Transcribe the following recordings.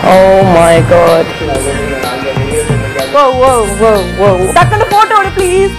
Oh my god. Whoa, whoa, whoa, whoa. டக்குனு photo எடு please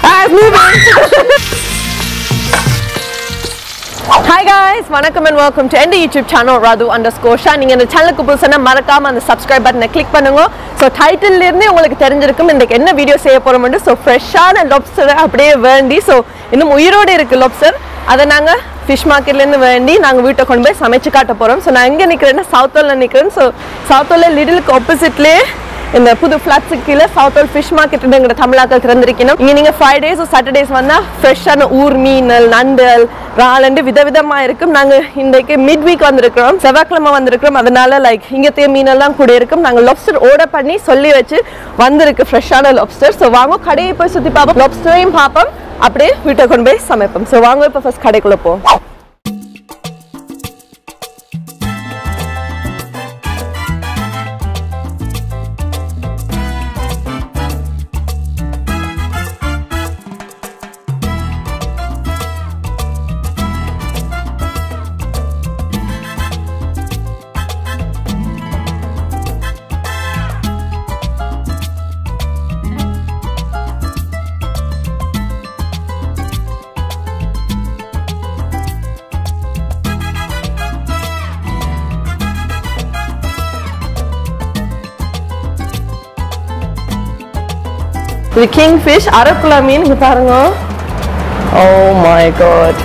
hi guys வணக்கம் and welcome to எந்த YouTube channel ராது அண்டர் ஸ்கோஷா நீங்கள் இந்த சேனலுக்கு புதுசுனா மறக்காம அந்த சப்ஸ்கிரைப் பட்டனை கிளிக் பண்ணுங்க ஸோ டைட்டில் இருந்து உங்களுக்கு தெரிஞ்சிருக்கும் இன்றைக்கு என்ன வீடியோ செய்ய போகிறோம்னு ஸோ ஃப்ரெஷ்ஷான லொப்ஸ்டரை அப்படியே வேண்டி ஸோ இன்னும் உயிரோடு இருக்குது லொப்ஸ்டர் அதை நாங்கள் ஃபிஷ் மார்க்கெட்லேருந்து வேண்டி நாங்கள் வீட்டை கொண்டு போய் சமைச்சு காட்ட போகிறோம் ஸோ நான் எங்கே நிற்கிறேன்னா சவுத்தோலில் நிற்கிறேன் ஸோ சவுத்தோலில் லிடிலுக்கு ஆப்போசிட்லேயே இந்த புது ஃப்ளாட்ஸுக்கு கீழே சவுத் ஹோல் ஃபிஷ் மார்க்கெட்டுங்கிற தமிழாக்கள் திறந்திருக்கணும் இங்கே நீங்கள் ஃப்ரைடேஸ் சாட்டர்டேஸ் வந்தால் ஃப்ரெஷ்ஷான ஊர் மீனல் நண்டல் ராலண்டு விதவிதமாக இருக்கும் நாங்கள் இன்றைக்கு மிட் வீக் வந்திருக்கிறோம் செவ்வாய்க்கிழமை வந்திருக்கிறோம் அதனால லைக் இங்கத்தைய மீனெல்லாம் கூட இருக்கும் நாங்கள் லொப்ஸ்டர் ஆர்டர் பண்ணி சொல்லி வச்சு வந்திருக்கு ஃப்ரெஷ்ஷான லொப்ஸ்டர் ஸோ வாங்க கடையை போய் சுற்றி பார்ப்போம் லொப்ஸ்டரையும் பார்ப்போம் அப்படியே வீட்டை கொண்டு போய் சமைப்போம் ஸோ வாங்க இப்போ ஃபர்ஸ்ட் கடைக்குள்ளே போவோம் இது கிங் ஃபிஷ் அரக்குலா மீன் இங்க பாருங்க ஓ மை காட்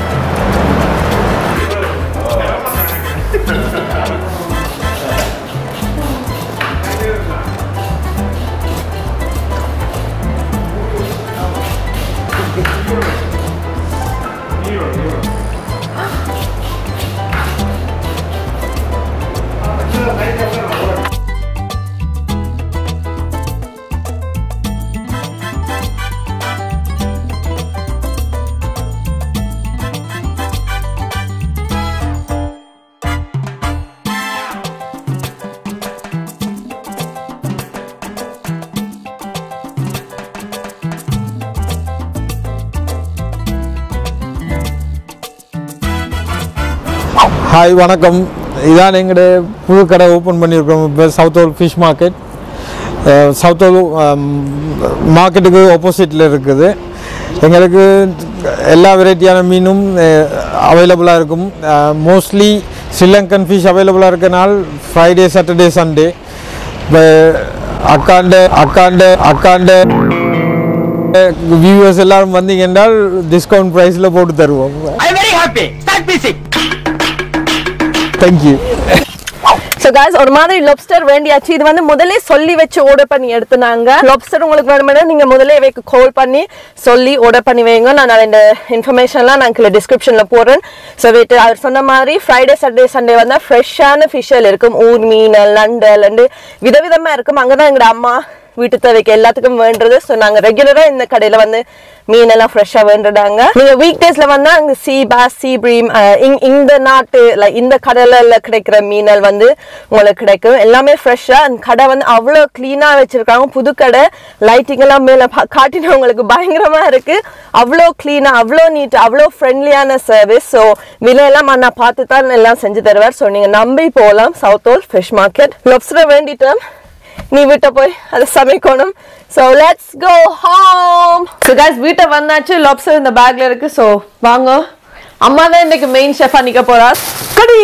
ஹாய் வணக்கம் இதான் எங்களுடைய புது கடை ஓப்பன் பண்ணியிருக்கோம் இப்போ Southall fish market Southall மார்க்கெட்டுக்கு ஆப்போசிட்டில் இருக்குது எங்களுக்கு எல்லா வெரைட்டியான மீனும் அவைலபிளாக இருக்கும் மோஸ்ட்லி ஸ்ரீலங்கன் ஃபிஷ் அவைலபிளாக இருக்கனால ஃப்ரைடே சாட்டர்டே சண்டே இப்போ அக்காண்ட அக்காண்ட அக்காண்ட வியூவர்ஸ் எல்லாரும் வந்தீங்க என்றால் டிஸ்கவுண்ட் ப்ரைஸில் போட்டு தருவோம் I'm very happy. Start music. Thank you so guys ஒரு மாதிரி லொப்ஸ்டர் வேண்டியாச்சு இது வந்து முதல்ல சொல்லி வச்சு ஆர்டர் பண்ணி எடுத்துனாங்க லொப்ஸ்டர் உங்களுக்கு வேணும்னா நீங்க முதல்ல வைக்க கால் பண்ணி சொல்லி ஆர்டர் பண்ணி வைங்க நான் இந்த இன்ஃபர்மேஷன்லாம் நான் கீழே டிஸ்கிரிப்ஷன்ல போடுறேன் ஸோ வெயிட் அவர் சொன்ன மாதிரி ஃப்ரைடே சாட்டர்டே சண்டே வந்தால் ஃப்ரெஷ்ஷான ஃபிஷ்ஷல் இருக்கும் ஊர் மீனல் நண்டல் அண்டு விதவிதமா இருக்கும் அங்கே தான் எங்களோட அம்மா வீட்டு தேவைக்கு எல்லாத்துக்கும் வேண்டது ஸோ நாங்கள் ரெகுலராக இந்த கடையில் வந்து மீனெல்லாம் ஃப்ரெஷ்ஷாக வேண்டுறாங்க நீங்கள் வீக் டேஸில் வந்தால் அங்கே சீ பாஸ் சீ ப்ரீம் இந்த நாட்டு லைக் இந்த கடலில் கிடைக்கிற மீனல் வந்து உங்களுக்கு கிடைக்கும் எல்லாமே ஃப்ரெஷ்ஷாக அந்த கடை வந்து அவ்வளோ க்ளீனாக வச்சுருக்காங்க புது கடை லைட்டிங் எல்லாம் மேலே காட்டினவங்களுக்கு பயங்கரமாக இருக்குது அவ்வளோ க்ளீனாக அவ்வளோ நீட் அவ்வளோ ஃப்ரெண்ட்லியான சர்வீஸ் ஸோ விலையெல்லாம் அண்ணா பார்த்து தான் எல்லாம் செஞ்சு தருவார் ஸோ நீங்கள் நம்பி போகலாம் Southall fish market lobster வேண்டிட்டோம் நீ வீட்டை போய் அதை சமைக்கணும் so let's go home so guys வீட்டை வந்தாச்சு லாப்ஸர் இந்த பேக்ல இருக்கு ஸோ வாங்க அம்மா தான் இன்னைக்கு மெயின் ஷெஃபா நிக்க போறா கடி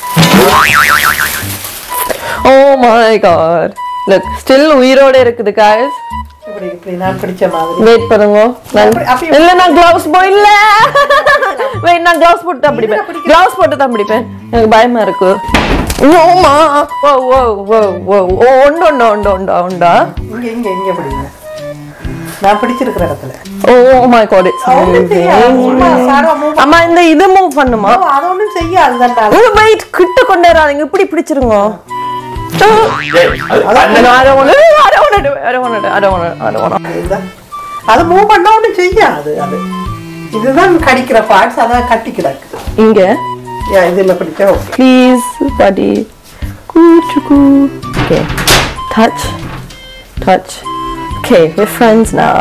oh my god look still உயிரோட இருக்குது guys இப்படி இப்படி நான் பிடிச்ச மாதிரி வெயிட் பண்ணுங்க நான்- அப்படி- அப்படி- இல்ல நான் கிளவுஸ் போ இல்ல வெயிட் நான் கிளவுஸ் போட்டு தான் பிடிப்பேன் கிளவுஸ் போட்டு தான் பிடிப்பேன் எனக்கு பயமா இருக்கு ஓமா ஓ ஓ ஓ ஓ ஓ உண்டு உண்டு உண்டு உண்டு உண்டா இங்க இங்க இங்க பிடிங்க நான் பிடிச்சிருக்கிற இடத்துல ஓ மை காட் இட்ஸ் ஒண்ணும் செய்யாது. சும்மா சாரா move அம்மா இந்த இது மூவ் பண்ணுமா பண்ணு. அது ஒண்ணும் செய்யாது தான்டா. வெயிட் கிட்ட கொண்டு வராதீங்க இப்படி பிடிச்சிருங்க I don't want to. I don't want to do it. I don't want to do it. I don't want to. I don't want to. இதுதான். அது மூவ் பண்ணா ஒண்ணும் செய்யாது அது இதுதான் கடிக்கிற பார்ட்ஸ் அதான் கட்டி கிடக்கு இங்க யா இதுல பிடிச்சா okay Please, buddy. Kuchuku. Okay. Touch. Touch. Okay, we're friends now.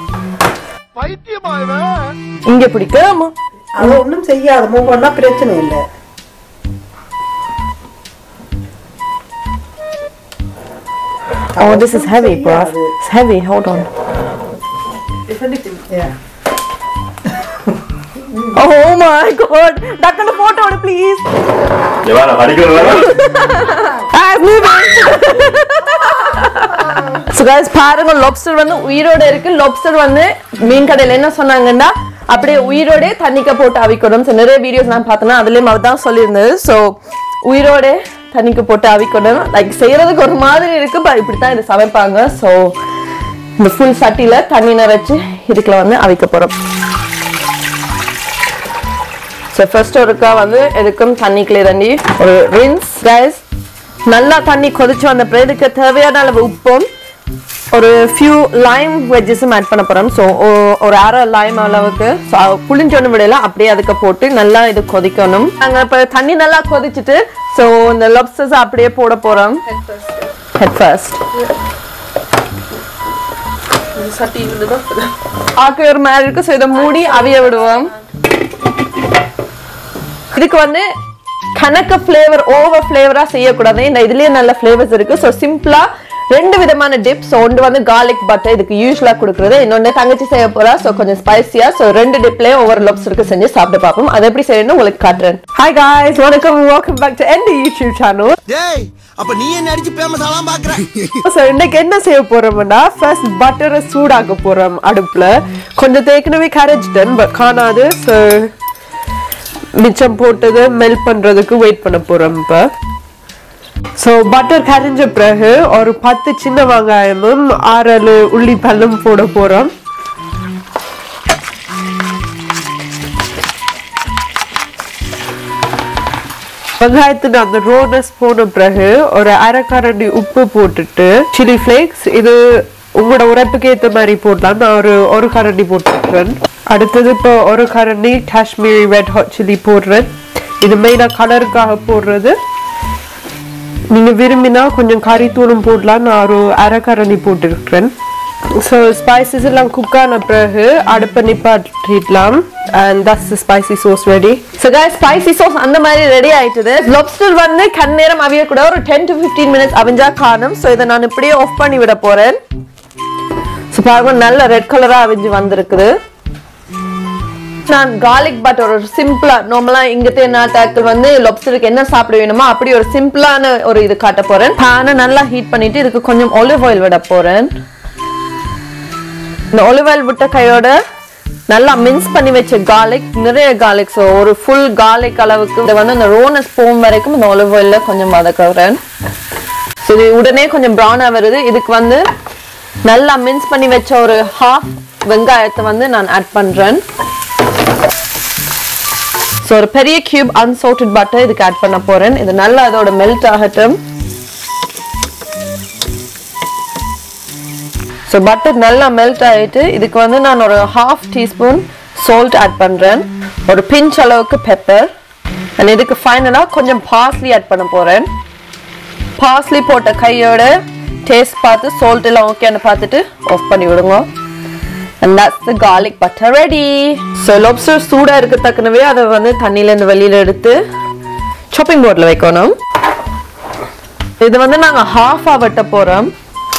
இங்க பிடிக்காம அது ஒண்ணும் செய்யாது மூவ் பண்ணா பிரச்சனை இல்லை Oh, this is heavy, bro. It's heavy. Hold on. Yeah. Oh my god. டக்குனு போட்டோ எடு ப்ளீஸ் ஸோ guys பாருங்க லாப்ஸ்டர் வந்து உயிரோட இருக்கு லாப்ஸ்டர் வந்து மீன் கடையில் என்ன சொன்னாங்கன்னா அப்படியே உயிரோட தண்ணிக்க போட்டு அவிக்கணும் ஸோ நிறைய வீடியோஸ் நான் பார்த்தேன்னா அதுலேயும் அவர் தான் சொல்லியிருந்தது ஸோ உயிரோட தண்ணிக்கு போட்டு அவிக்கணும் லைக் செய்யறதுக்கு ஒரு மாதிரி இருக்கு பட் இப்படி தான் இதை சமைப்பாங்க ஸோ இந்த ஃபுல் சட்டியில் தண்ணி நிறைச்சு இதுக்குள்ள வந்து அவிக்க போகிறோம் ஸோ ஃபர்ஸ்ட் ஒருக்கா வந்து எதுக்கும் தண்ணிக்குள்ளே தண்ணி ஒரு ரின்ஸ் கைஸ் நல்லா தண்ணி கொதிச்சு வந்த பிறகு இதுக்கு தேவையான அளவு உப்பும் ஒரு ஃபியூ லைம் வெஜ்ஜஸும் ஆட் பண்ண போகிறோம் ஸோ ஒரு அரை லைம் அளவுக்கு ஸோ புளிஞ்சொன்னு விடையில அப்படியே அதுக்கு போட்டு நல்லா இது கொதிக்கணும் நாங்கள் இப்போ தண்ணி நல்லா கொதிச்சுட்டு ஸோ இந்த லப்ஸஸ் அப்படியே போட போகிறோம் ஹெட் ஃபர்ஸ்ட் பார்க்க ஒரு மாதிரி இருக்கு ஸோ இதை மூடி அவிய விடுவோம் இதுக்கு வந்து கணக்கு ஃப்ளேவர் ஓவர் ஃப்ளேவரா செய்யக்கூடாது இந்த இதுலயே நல்ல ஃப்ளேவர்ஸ் இருக்கு ஸோ சிம்பிளா ரெண்டு விதமான டிப்ஸ் ஒன்று வந்து garlic பட்டர் இதுக்கு யூஸ்வலா கொடுக்குறது இன்னொன்று தங்கச்சி செய்ய போறா ஸோ கொஞ்சம் ஸ்பைசியா ஸோ ரெண்டு டிப்லயே ஒவ்வொரு லப்ஸருக்கு செஞ்சு சாப்பிட்டு பார்ப்போம் அதை எப்படி செய்யணும் உங்களுக்கு காட்டுறேன் ஹாய் காய்ஸ் வணக்கம் வெல்கம் பேக் டு எண்ட் யூடியூப் சேனல் டேய் அப்ப நீ என்ன அடிச்சு பேமஸ் ஆலாம் பாக்குற ஸோ இன்னைக்கு என்ன செய்ய போறோம்னா ஃபர்ஸ்ட் பட்டரை சூடாக்க போறோம் அடுப்புல கொஞ்சம் ஏற்கனவே கரைச்சிட்டேன் பட் காணாது ஸோ மிச்சம் போட்டது மெல்ட் பண்றதுக்கு வெயிட் பண்ண போறோம் இப்போ ஸோ பட்டர் கரைஞ்ச பிறகு ஒரு பத்து சின்ன வெங்காயமும் ஆறு உள்ளி பல்லும் போட போறோம் வெங்காயത്തിന് அந்த ரோனஸ் போன பிறகு ஒரு அரை கரண்டி உப்பு போட்டுட்டு சில்லி ஃப்ளேக்ஸ் இது உங்களோட உரைப்புக்கு ஏற்ற மாதிரி போடலாம் நான் ஒரு ஒரு கரண்டி போட்டுருக்கேன் அடுத்தது இப்போ ஒரு கரண்டி காஷ்மீரி ரெட் ஹாட் சில்லி போடுறேன் இது மெயினாக கலருக்காக போடுறது நீங்க விரும்பினா கொஞ்சம் கறித்தூளும் போடலாம் நான் ஒரு அரை கரண்டி போட்டிருக்கிறேன் ஸோ ஸ்பைசஸ் எல்லாம் குக் ஆன பிறகு அடுப்பை நிப்பாட்டிடலாம் and that's spicy sauce ready so guys spicy sauce அந்த மாதிரி ரெடி ஆயிட்டுது lobster வந்து கண்ணேரம் அவிய கூட ஒரு டென் டு ஃபிஃப்டீன் மினிட்ஸ் அவிஞ்சா காணும் ஸோ இதை நான் இப்படியே ஆஃப் பண்ணி விட போறேன் ஸோ பாருங்க நல்ல ரெட் கலரா அவிஞ்சு வந்திருக்குது நான் கார்லிக் பட்டர் ஒரு சிம்பிளா நார்மலா இங்கத்தே நாட்டாக்கள் வந்து லொப்ஸ்டருக்கு என்ன சாப்பிட வேணுமோ அப்படி ஒரு சிம்பிளான ஒரு இது காட்ட போறேன் பேனை நல்லா ஹீட் பண்ணிட்டு இதுக்கு கொஞ்சம் ஒலிவ் ஆயில் விட போறேன் இந்த ஒலிவ் ஆயில் விட்ட கையோட நல்லா மின்ஸ் பண்ணி வச்ச கார்லிக் நிறைய கார்லிக் ஸோ ஒரு ஃபுல் கார்லிக் அளவுக்கு இதை வந்து அந்த ரோனஸ் போகும் வரைக்கும் இந்த ஒலிவ் ஆயிலில் கொஞ்சம் வதக்குறேன் ஸோ இது உடனே கொஞ்சம் ப்ரௌனாக வருது இதுக்கு வந்து நல்லா மின்ஸ் பண்ணி வச்ச ஒரு ஹாஃப் வெங்காயத்தை வந்து நான் ஆட் பண்றேன் ஸோ ஒரு பெரிய கியூப் அன்சோட்டட் பட்டர் இதுக்கு ஆட் பண்ண போறேன் இது நல்லா அதோட மெல்ட் ஆகட்டும் ஸோ பட்டர் நல்லா மெல்ட் ஆயிட்டு இதுக்கு வந்து நான் ஒரு ஹாஃப் டீஸ்பூன் சால்ட் ஆட் பண்றேன் ஒரு பிஞ்ச் அளவுக்கு பெப்பர் அண்ட் இதுக்கு ஃபைனலாக கொஞ்சம் பார்ஸ்லி ஆட் பண்ண போறேன் பார்ஸ்லி போட்ட கையோட டேஸ்ட் பார்த்து சால்ட் எல்லாம் ஓகேன்னு பார்த்துட்டு ஆஃப் பண்ணி விடுங்க and that's the garlic butter ready so lobster சூடா இருக்க தக்கனவே அதை வந்து தண்ணியில இருந்து வெளியில எடுத்து chopping போர்ட்ல வைக்கணும் இது வந்து நாங்க ஹாஃபா வெட்ட போறோம்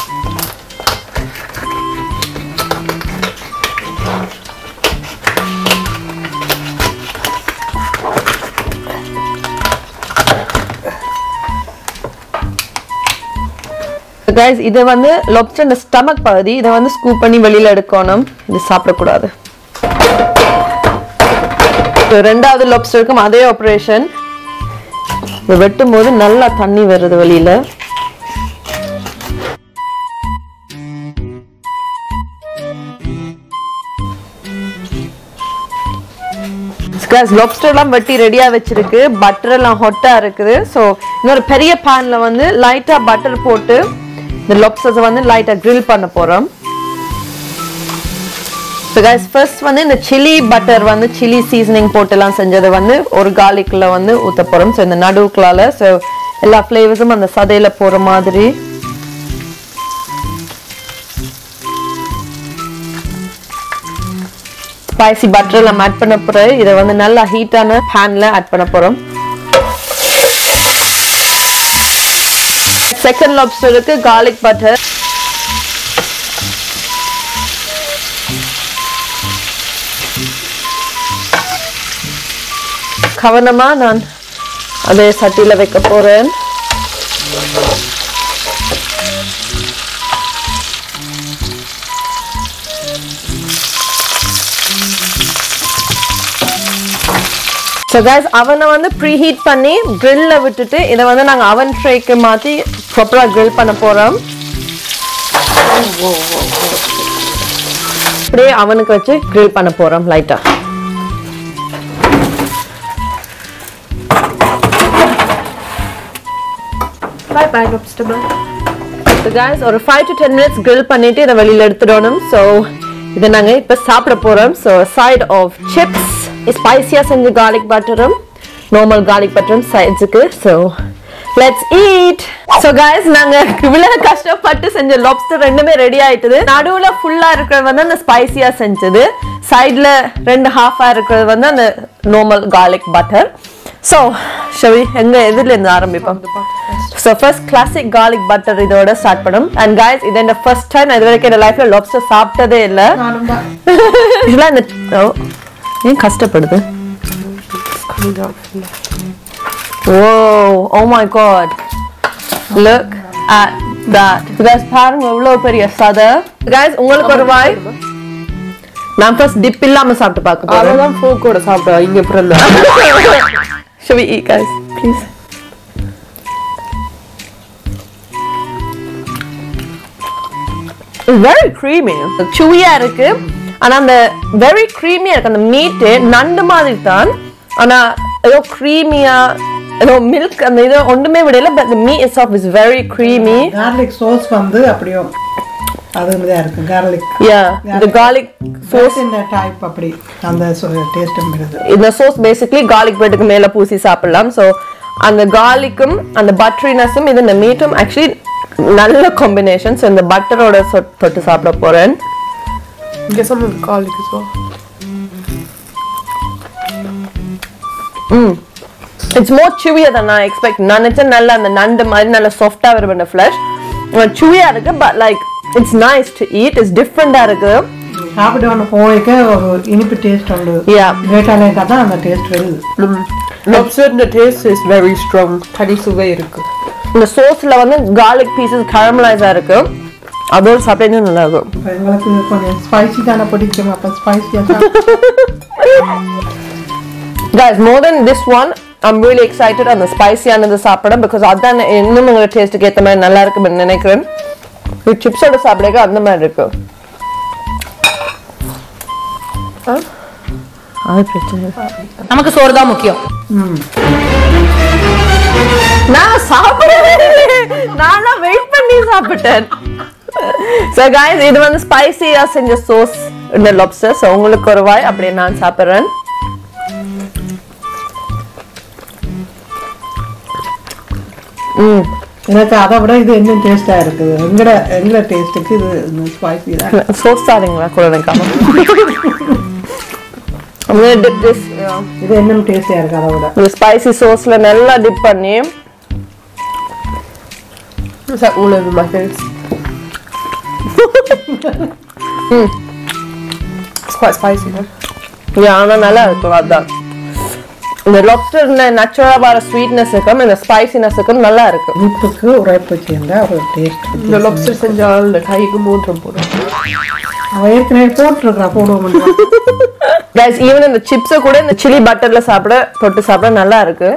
கைஸ் இது வந்து லொப்ஸ்டர் ஸ்டமக் பகுதி இதை வந்து ஸ்கூப் பண்ணி வெளியில எடுக்கணும் இது சாப்பிடக்கூடாது இப்ப ரெண்டாவது லொப்ஸ்டருக்கும் அதே ஆப்ரேஷன் வெட்டும் போது நல்லா தண்ணி வருது வெளியில லொப்ஸ்டர்லாம் வெட்டி ரெடியா வச்சிருக்கு பட்டர் எல்லாம் ஹொட்டா இருக்குது ஸோ இன்னொரு பெரிய பேன்ல வந்து லைட்டா பட்டர் போட்டு இந்த லொப்ஸ்டர்ஸ் வந்து லைட்டா grill பண்ண போறோம் ஸோ கைஸ் ஃபர்ஸ்ட் வந்து இந்த சில்லி பட்டர் வந்து சில்லி சீசனிங் போட்டுலாம் செஞ்சதை வந்து ஒரு கார்லிக்கில் வந்து ஊற்ற போகிறோம் ஸோ இந்த நடுவுக்குள்ளால ஸோ எல்லா ஃப்ளேவர்ஸும் அந்த சதையில் போகிற மாதிரி ஸ்பைசி பட்டர் எல்லாம் ஆட் பண்ண போகிறோம் இதை வந்து நல்லா ஹீட்டான பேனில் ஆட் பண்ண போகிறோம் செகண்ட் லாப்ஸ்டருக்கு garlic பட்டர் கவனமா நான் அதே சட்டியில வைக்க போறேன் ஸோ கைஸ் அவனை வந்து ப்ரீ ஹீட் பண்ணி grill-ல விட்டுட்டு இதை வந்து நாங்கள் அவன் ட்ரேக்கு மாற்றி ப்ராப்பராக grill பண்ண போகிறோம் அப்படியே அவனுக்கு வச்சு grill பண்ண போகிறோம் லைட்டாக bye bye lobster so guys ஒரு five to ten minutes grill பண்ணிட்டு இதை வெளியில் எடுத்துடணும் ஸோ இதை நாங்கள் இப்போ சாப்பிட போகிறோம் ஸோ சைட் ஆஃப் சிப்ஸ் ஸ்பைசியாக செஞ்ச garlic பட்டரும் நார்மல் garlic பட்டரும் சைட்ஸுக்கு so let's eat so guys நாங்கள் இவ்வளோ கஷ்டப்பட்டு செஞ்ச லாப்ஸ்டர் ரெண்டுமே ரெடி ஆயிட்டுது நடுவில் ஃபுல்லாக இருக்கிறது வந்து அந்த ஸ்பைசியாக செஞ்சது சைடில் ரெண்டு ஹாஃபாக இருக்கிறது வந்து அந்த நார்மல் garlic பட்டர் ஸோ ஷவி எங்க எதுல இருந்து ஆரம்பிப்போம் so first classic garlic butter இதோட ஸ்டார்ட் பண்ணும் அண்ட் guys இது இந்த ஃபர்ஸ்ட் டைம் இது வரைக்கும் இந்த லைஃப்ல லாப்ஸ்டர் சாப்பிட்டதே இல்லை நானும் தான் இதெல்லாம் இந்த ஓ, ஏன் கஷ்டப்படுது oh oh my god look at that guys பாருங்க எவ்வளவு பெரிய சதை guys உங்களுக்கு ஒரு வாய் நான் ஃபர்ஸ்ட் டிப் இல்லாம சாப்பிட்டு பார்க்க போறேன் அதான் ஃபோக்கோட சாப்பிட்டா இங்க பிறந்த Shall we eat, guys? Please. It's very creamy. chewy-ஆ இருக்கு ஆனா அந்த very creamy-ஆ இருக்கு அந்த மீட் நண்டு மாதிரி தான் ஆனா ஏதோ creamy-ஆ ஏதோ மில்க் அந்த இது ஒன்றுமே விடல but the meat itself is very creamy garlic sauce வந்து அப்படியோ அது தான் இருக்கு garlic yeah the garlic sauce இந்த டைப் அப்படி அந்த டேஸ்ட்டும் இருக்குது இந்த சோஸ் பேசிக்லி கார்லிக் பிரெட்டுக்கு மேல பூசி சாப்பிடலாம் ஸோ அந்த கார்லிக்கும் அந்த பட்டரினஸும் இது இந்த மீட்டும் ஆக்சுவலி நல்ல காம்பினேஷன் ஸோ இந்த பட்டரோட தொட்டு சாப்பிட போறேன் இங்க some of the garlic as well. It's more chewier than நான் எக்ஸ்பெக்ட் நினைச்சேன் நல்ல அந்த நண்டு மாதிரி நல்ல சாஃப்டா வரும் இந்த ஃப்ளஷ் chewier இருக்கு but like it's nice to eat it's டிஃப்ரெண்டா இருக்கு சாப்பிட்டு ஒன்று போய்க்க ஒரு இனிப்பு டேஸ்ட் உண்டு Yeah. லேட்டாக லேட்டாக தான் அந்த டேஸ்ட் வருது Lobster இந்த taste is very strong. தனி சுவை இருக்கு. இந்த சோஸ்ல வந்து garlic pieces caramelized இருக்கு அதோட சாப்பிட்டே நல்லா இருக்கும் இப்போ எங்களுக்கு கொஞ்சம் ஸ்பைசி தானே பிடிக்கும் அப்போ ஸ்பைசியாக guys more than this one i'm really excited அந்த ஸ்பைசியானது சாப்பிட because அதான் இன்னும் உங்க டேஸ்ட்டுக்கு ஏத்த மாதிரி நல்லா இருக்குன்னு நினைக்கிறேன் இது சிப்ஸோட சாப்பிடுங்க அந்த மாதிரி இருக்கு ஆ? அது பிரச்சனை இல்லை. நமக்கு சோறு தான் முக்கியம் நான் சாப்பிடவே இல்லை. நானா வெயிட் பண்ணி சாப்பிட்டேன் ஸோ guys இது வந்து ஸ்பைசியா செஞ்ச சோஸ் இந்த lobster ஸோ உங்களுக்கு ஒரு வாய் அப்படியே நான் சாப்பிட்றேன் எனக்கு அதை விட இது இன்னும் டேஸ்ட்டாக இருக்குது எங்கட எங்கட டேஸ்ட்டுக்கு இது ஸ்பைசி தான் சோஸ் சாரிங்களா கூட நினைக்காம I'm gonna dip this yeah. இது இன்னும் டேஸ்டியாக இருக்குது அதை விட இந்த ஸ்பைசி சோஸ்ல நல்லா டிப் பண்ணி It's like all over my face. It's quite spicy though. Yeah, ஆனா நல்லா இருக்கும் அதான் இந்த லாப்ஸ்டர் நேச்சுரலா வர ஸ்வீட்னஸுக்கும் இந்த ஸ்பைசினஸுக்கும் நல்லா இருக்கு இனிப்புக்கு உரைப்பு சேர்ந்த ஒரு டேஸ்ட் இந்த lobster செஞ்சால் இந்த கைக்கு மூன்றம் போடும். அவன் ஏற்கனவே போட்டிருக்கிறான் போடுவோம் கைஸ் ஈவன் இந்த சிப்ஸை கூட இந்த சில்லி பட்டர்ல சாப்பிட தொட்டு சாப்பிட நல்லா இருக்கு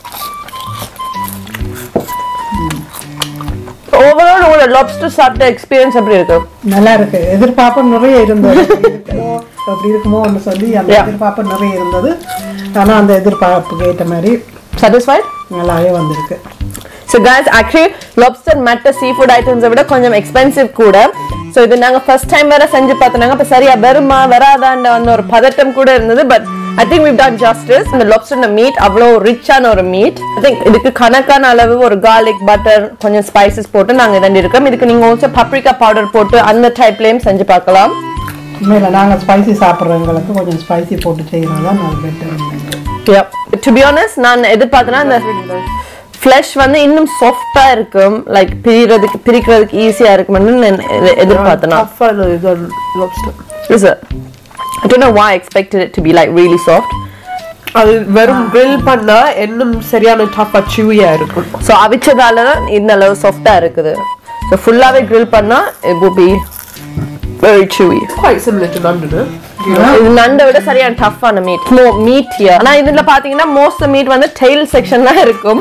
ஓவரால் உங்களோட லாப்ஸ்டர் சாப்பிட்ட எக்ஸ்பீரியன்ஸ் எப்படி இருக்கு நல்லா இருக்கு எதிர்பார்ப்பு நிறைய இருந்தது அப்படி இருக்குமோ அப்படி இருக்குமோன்னு சொல்லி அந்த Yeah. எதிர்பார்ப்பு நிறைய இருந்தது ஆனா அந்த எதிர்பார்ப்புக்கு ஏற்ற மாதிரி சாட்டிஸ்ஃபைட் நல்லாவே வந்திருக்கு ஸோ guys ஆக்சுவலி லாப்ஸ்டர் மற்ற சீ ஃபுட் ஐட்டம்ஸை விட கொஞ்சம் எக்ஸ்பென்சிவ் கூட ஸோ இது நாங்கள் ஃபர்ஸ்ட் டைம் வேற செஞ்சு பார்த்தோம் இப்போ சரியா வருமா வராதான்ற வந்து ஒரு பதட்டம் கூட இருந்தது but I think we've done justice இந்த லாப்ஸ்டர் மீட் அவ்வளோ ரிச்சான ஒரு மீட் ஐ திங்க் இதுக்கு கணக்கான அளவு ஒரு garlic பட்டர் கொஞ்சம் ஸ்பைசஸ் போட்டு நாங்கள் இதண்டி இருக்கோம் இதுக்கு நீங்கள் also paprika பவுடர் போட்டு அந்த டைப்லேயும் செஞ்சு பார்க்கலாம் உண்மையில நாங்கள் ஸ்பைசி சாப்பிட்றவங்களுக்கு கொஞ்சம் ஸ்பைசி போட்டு செய்கிறது தான் நான் பெட்டர் டு பி ஆனஸ்ட் நான் எதிர்பார்த்தேன்னா இந்த ஃப்ளஷ் வந்து இன்னும் சாஃப்டா இருக்கும் லைக் பிரிக்கிறதுக்கு பிரிக்கிறதுக்கு ஈஸியா இருக்கும்னு நான் எ- எதிர்பார்த்தேன் நான். Tougher than lobster. Is it? I don't know why I expected it to be like really soft. அது வெறும் grill பண்ணா இன்னும் சரியான டஃபா chewy-ஆ இருக்கும் ஸோ அவிச்சதால தான் இந்த அளவு சாஃப்டா இருக்குது ஸோ ஃபுல்லாவே grill பண்ணா it would be very chewy. quite similar to நண்டு இது நண்டை விட சரியான டஃப்பான மீட் மோ மீட் ஹியர் ஆனா இதுல பாத்தீங்கன்னா மோஸ்ட் மீட் வந்து டெய்ல் செக்ஷன் தான் இருக்கும்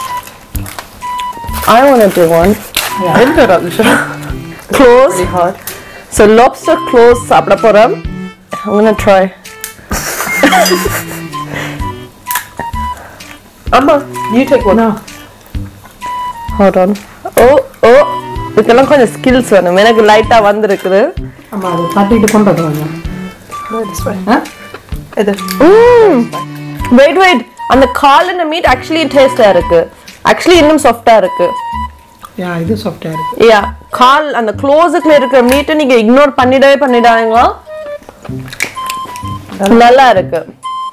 I want to do one. எந்த ராஜேஷா Close. really hard So lobster close சாப்பிட போறோம். I'm gonna try. ஆமா you take one Hold on. ஓ ஓ இதுக்கெல்லாம் கொஞ்சம் ஸ்கில்ஸ் வேணும் எனக்கு லைட்டா வந்திருக்குது ஆமா அது தட்டிட்டு கொண்டு வருவாங்க no this way ஆ? இது வெயிட் வெயிட் அந்த காலின மீட் ஆக்சுவலி டேஸ்டா இருக்கு ஆக்சுவலி இன்னும் சாஃப்டா இருக்கு யா இது சாஃப்டா இருக்கு யா கால் அந்த க்ளோஸுக்குள்ள இருக்கிற மீட்டை நீங்க இக்னோர் பண்ணிடவே பண்ணிடாதீங்களா நல்லா இருக்கு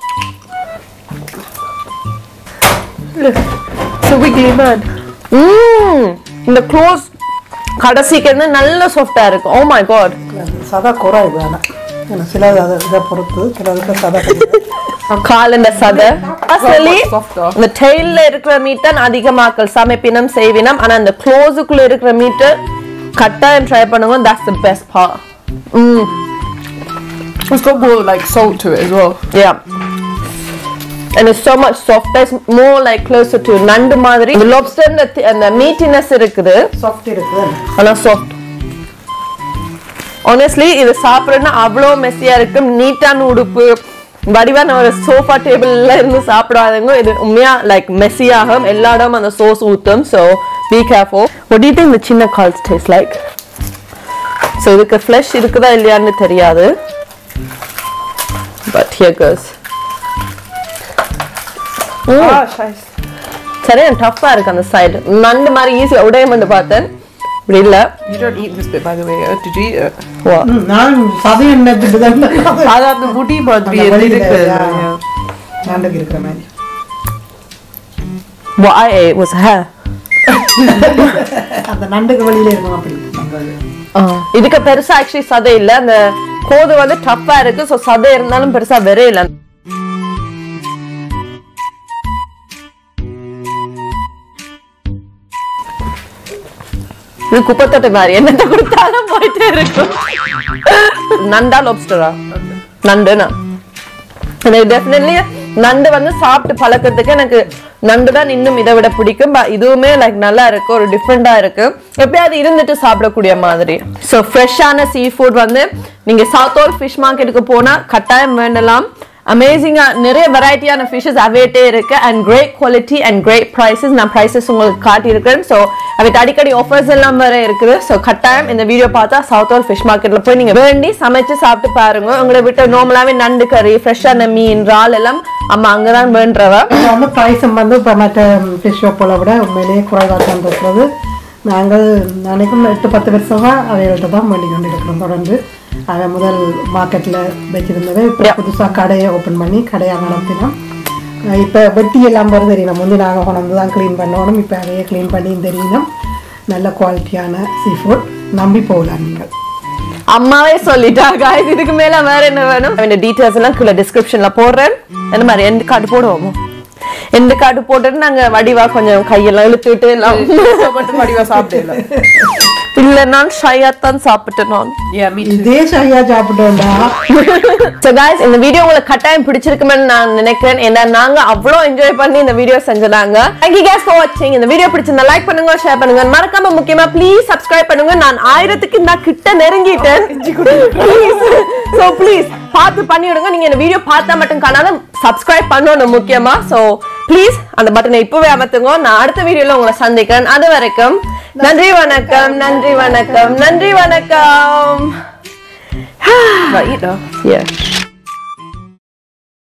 it's a wiggly man ம் இந்த க்ளோஸ் கடைசிக்கு வந்து நல்ல சாஃப்டா இருக்கு ஓ மை காட் சதா குறைவு ஆனால் ஏன்னா சிலது அதை இதை பொறுத்து சிலதுக்கு சதா குறைவு. கால் இந்த சதை அசலி softer. இந்த டெய்ல இருக்கிற மீட் தான் அதிகமாக்கல் சமைப்பினம் செய்வினம் ஆனா இந்த க்ளோஸுக்குள்ள இருக்கிற மீட்டு கட்டாயம் ட்ரை பண்ணுங்க தட்ஸ் த பெஸ்ட் பா ம் it's got more like salt to it as well Yeah. And it's so much softer. It's more like closer to நண்டு மாதிரி இந்த lobster அந்த தி- அந்த மீட்டினஸ் இருக்குது சாஃப்ட் இருக்குது ஆனா சாஃப்ட் honestly இது சாப்பிடணும்னா அவ்வளோ மெஸ்ஸியா இருக்கும் நீட்டான உடுப்பு வடிவான ஒரு சோஃபா டேபிள்ல இருந்து சாப்பிடாதவங்க இது உண்மையா லைக் மெஸ்ஸியாகும் எல்லா இடமும் அந்த சோஸ் ஊத்தும் so be careful what do you think the சின்ன கால்ஸ் taste like ஸோ இதுக்கு ஃப்ளஷ் இருக்குதா இல்லையான்னு தெரியாது but here goes ah scheiße சரியா டஃப்பா இருக்கு அந்த சைடு நண்டு மாதிரி ஈஸியா உடையமண்டு பார்த்தேன் இப்படி இல்ல you don't eat this bit by the way uh, did you eat it வா ம், நான் சதை எண்ணத்துக்கு தான் அது அந்த முடி மாதிரி அந்த வெளியில, இருக்கு யா. நாண்டுக்கு இருக்கிற மாதிரி what I ate was hair அந்த நண்டுக்கு வெளியில இருக்கும் அப்படி பண்றது. இதுக்கு பெருசா ஆக்சுவலி சதை இல்ல அந்த கோது வந்து டஃப்பா இருக்கு சோ சதை இருந்தாலும் பெருசா வெறே இல்ல இது குப்பத்தொட்டை மாதிரி என்னத்த கொடுத்தாலும் போயிட்டே இருக்கும் நண்டா லோப்ஸ்டரா நண்டுனா எனக்கு டெஃபினெட்லி நண்டு வந்து சாப்பிட்டு பழக்கத்துக்கு எனக்கு நண்டு தான் இன்னும் இதை விட பிடிக்கும் but இதுவுமே லைக் நல்லா இருக்கு ஒரு டிஃப்ரெண்டா இருக்கு எப்பயாவது இருந்துட்டு சாப்பிடக்கூடிய மாதிரி ஸோ ஃப்ரெஷ்ஷான சீ ஃபுட் வந்து நீங்க சவுத் ஓல் ஃபிஷ் மார்க்கெட்டுக்கு போனா கட்டாயம் வேண்டலாம் அமேசிங்கா நிறைய வெரைட்டியான ஃபிஷஸ் அவைட்டே இருக்கு and great quality and great prices நான் ப்ரைஸஸ் உங்களுக்கு காட்டியிருக்கேன் ஸோ அவைட்டு அடிக்கடி ஆஃபர்ஸ் எல்லாம் வேற இருக்குது ஸோ கட்டாயம் இந்த வீடியோ பார்த்தா சவுத் ஓல் ஃபிஷ் மார்க்கெட்ல போய் நீங்க வேண்டி சமைச்சு சாப்பிட்டு பாருங்க உங்களை விட்டு நார்மலாவே நண்டு கறி ஃப்ரெஷ்ஷான மீன் இறால் எல்லாம் அம்மா அங்கதான் வேண்டவ இது வந்து ப்ரைஸும் வந்து இப்போ மற்ற ஃபிஷ் ஷாப்போல விட உண்மையிலேயே குறைவாக தான் இருக்கிறது நாங்கள் நினைக்கும் எட்டு பத்து வருஷமாக அவைகள்ட்ட தான் வேண்டி கொண்டு இருக்கிறோம் தொடர்ந்து அதை முதல் மார்க்கெட்டில் வச்சிருந்ததை இப்போ Yeah. புதுசாக கடையை ஓப்பன் பண்ணி கடையாக நடத்தினோம் இப்போ வெட்டி எல்லாம் வருது தெரியணும் முந்தி நாங்கள் கொண்டு தான் க்ளீன் பண்ணணும் இப்போ அதையே க்ளீன் பண்ணி தெரியணும் நல்ல குவாலிட்டியான சீ ஃபுட் நம்பி போகலாம் நீங்கள் அம்மாவே சொல்லிட்டா guys இதுக்கு மேல வேற என்ன வேணும் இந்த டீடைல்ஸ் எல்லாம் கீழே டிஸ்கிரிப்ஷன்ல போடுறேன் இந்த மாதிரி எந்த கார்டு போடுவோமோ எந்த கார்டு போட்டுட்டு நாங்க வடிவா கொஞ்சம் கையெல்லாம் இழுத்துட்டு எல்லாம் மட்டும் வடிவா சாப்பிடல இல்ல நான் ஷையாத்தான் சாப்பிட்டேன் நான் yeah me too இதே சரியாக சாப்பிட்டோம்டா ஸோ guys இந்த வீடியோ உங்களுக்கு கட்டாயம் பிடிச்சிருக்குமென்னு நான் நினைக்கிறேன் ஏன்னா நாங்க அவ்வளோ என்ஜாய் பண்ணி இந்த வீடியோ செஞ்சதாங்க தேங்க்யூ guys ஃபார் வாட்சிங் இந்த வீடியோ பிடிச்சிருந்தா லைக் பண்ணுங்க ஷேர் பண்ணுங்க மறக்காம முக்கியமா ப்ளீஸ் சப்ஸ்கிரைப் பண்ணுங்க நான் ஆயிரத்துக்கு நான் கிட்ட நெருங்கிட்டேன் ஸோ ப்ளீஸ் பார்த்து பண்ணி விடுங்க நீங்க இந்த வீடியோ பார்த்தா மட்டும் காணாத சப்ஸ்கிரைப் பண்ணணும் முக்கியமா ஸோ ப்ளீஸ் அந்த பட்டனை இப்பவே அமர்த்துங்க நான் அடுத்த வீடியோல உங்களை சந்திக்கிறேன் அது வரைக்கும் நன்றி வணக்கம் நன்றி வணக்கம் நன்றி வணக்கம் Right, eat now. Yeah.